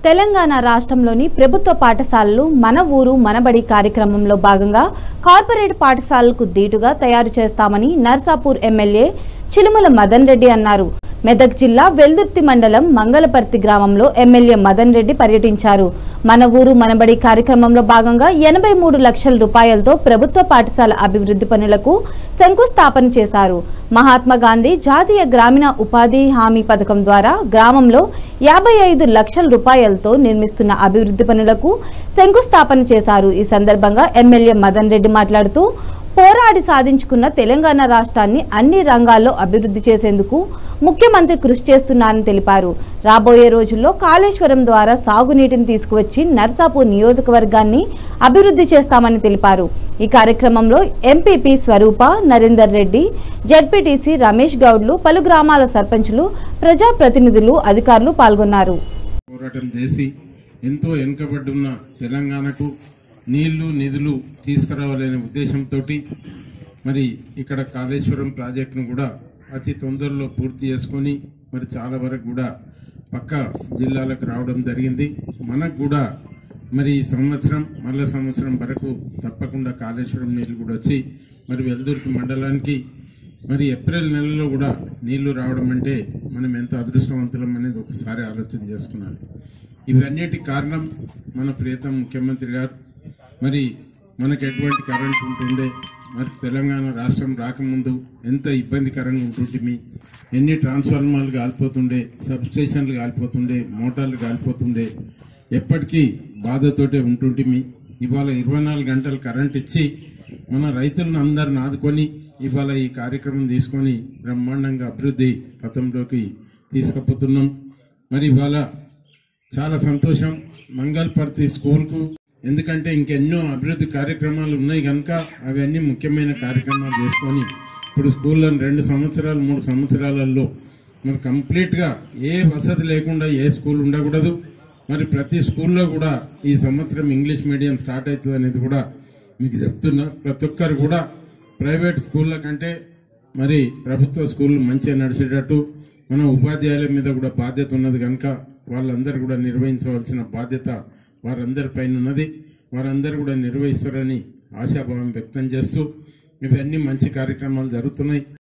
తెలంగాణ రాష్ట్రంలోని ప్రభుత్వ పాఠశాలలు మన ఊరు మనబడి కార్యక్రమంలో భాగంగా కార్పొరేట్ పాఠశాలలకు దీటుగా తయారు చేస్తామని నర్సాపూర్ ఎమ్మెల్యే చిలుమల మదన్ రెడ్డి అన్నారు మెదక్ జిల్లా వెల్దుర్తి మండలం మంగళపర్తి గ్రామంలో ఎమ్మెల్యే మదన్ రెడ్డి పర్యటించారు మన ఊరు మనబడి కార్యక్రమంలో భాగంగా ఎనభై మూడు లక్షల రూపాయలతో ప్రభుత్వ పాఠశాల అభివృద్ధి పనులకు శంకుస్థాపన చేశారు మహాత్మా గాంధీ జాతీయ గ్రామీణ ఉపాధి హామీ పథకం ద్వారా గ్రామంలో యాభై ఐదు లక్షల రూపాయలతో నిర్మిస్తున్న అభివృద్ధి పనులకు శంకుస్థాపన చేశారు ఈ సందర్భంగా ఎమ్మెల్యే మదన్ రెడ్డి మాట్లాడుతూ పోరాడి సాధించుకున్న తెలంగాణ రాష్ట్రాన్ని అన్ని రంగాల్లో అభివృద్ధి చేసేందుకు ముఖ్యమంత్రి కృషి చేస్తున్నారని తెలిపారు రాబోయే రోజుల్లో కాళేశ్వరం ద్వారా సాగునీటిని తీసుకువచ్చి నర్సాపూర్ నియోజకవర్గాన్ని అభివృద్ధి చేస్తామని తెలిపారు ఈ కార్యక్రమంలో ఎంపీపీ స్వరూప నరేందర్ రెడ్డి జడ్పీటీసీ రమేష్ గౌడ్లు పలు గ్రామాల సర్పంచులు ప్రజాప్రతినిధులు అధికారులు పాల్గొన్నారు పోరాటం చేసి ఎంతో వెనుకబడ్డున్న తెలంగాణకు నీళ్లు నిధులు తీసుకురావాలనే ఉద్దేశంతో మరి ఇక్కడ కాళేశ్వరం ప్రాజెక్టును కూడా అతి తొందరలో పూర్తి చేసుకొని మరి చాలా వరకు కూడా పక్క జిల్లాలకు రావడం జరిగింది మనకు కూడా మరి ఈ సంవత్సరం మళ్ళా సంవత్సరం వరకు తప్పకుండా కాళేశ్వరం నీళ్లు కూడా వచ్చి మరి వెల్దుర్తి మండలానికి మరి ఏప్రిల్ నెలలో కూడా నీళ్లు రావడం అంటే మనం ఎంత అదృష్టవంతులం అనేది ఒకసారి ఆలోచన చేసుకున్నాను ఇవన్నిటి కారణం మన ప్రియతమ ముఖ్యమంత్రి గారు మరి మనకు ఎటువంటి కరెంట్ ఉంటుండే మరి తెలంగాణ రాష్ట్రం రాకముందు ఎంత ఇబ్బందికరంగా ఉంటుంటిమి ఎన్ని ట్రాన్స్ఫార్మర్లు కాలిపోతుండే సబ్ స్టేషన్లు కాలిపోతుండే మోటార్లు కాలిపోతుండే ఎప్పటికీ బాధతోటే ఉంటుంటిమి ఇవాళ ఇరవై నాలుగు గంటలు కరెంట్ ఇచ్చి మన రైతులను అందరిని ఆదుకొని ఇవాళ ఈ కార్యక్రమం తీసుకొని బ్రహ్మాండంగా అభివృద్ధి పథంలోకి తీసుకుపోతున్నాం మరి ఇవాళ చాలా సంతోషం మంగళపర్తి స్కూల్కు ఎందుకంటే ఇంకెన్నో అభివృద్ధి కార్యక్రమాలు ఉన్నాయి కనుక అవన్నీ ముఖ్యమైన కార్యక్రమాలు చేసుకొని ఇప్పుడు స్కూల్లో రెండు సంవత్సరాలు మూడు సంవత్సరాలలో మరి కంప్లీట్గా ఏ వసతి లేకుండా ఏ స్కూల్ ఉండకూడదు మరి ప్రతి స్కూల్లో కూడా ఈ సంవత్సరం ఇంగ్లీష్ మీడియం స్టార్ట్ అవుతుంది అనేది కూడా మీకు చెప్తున్నా ప్రతి ఒక్కరు కూడా ప్రైవేట్ స్కూళ్ళ కంటే మరి ప్రభుత్వ స్కూళ్ళు మంచిగా నడిచేటట్టు మన ఉపాధ్యాయుల మీద కూడా బాధ్యత ఉన్నది కనుక వాళ్ళందరూ కూడా నిర్వహించవలసిన బాధ్యత వారందరి పైన ఉన్నది వారందరూ కూడా నిర్వహిస్తారని ఆశాభావం వ్యక్తం చేస్తూ ఇవన్నీ మంచి కార్యక్రమాలు జరుగుతున్నాయి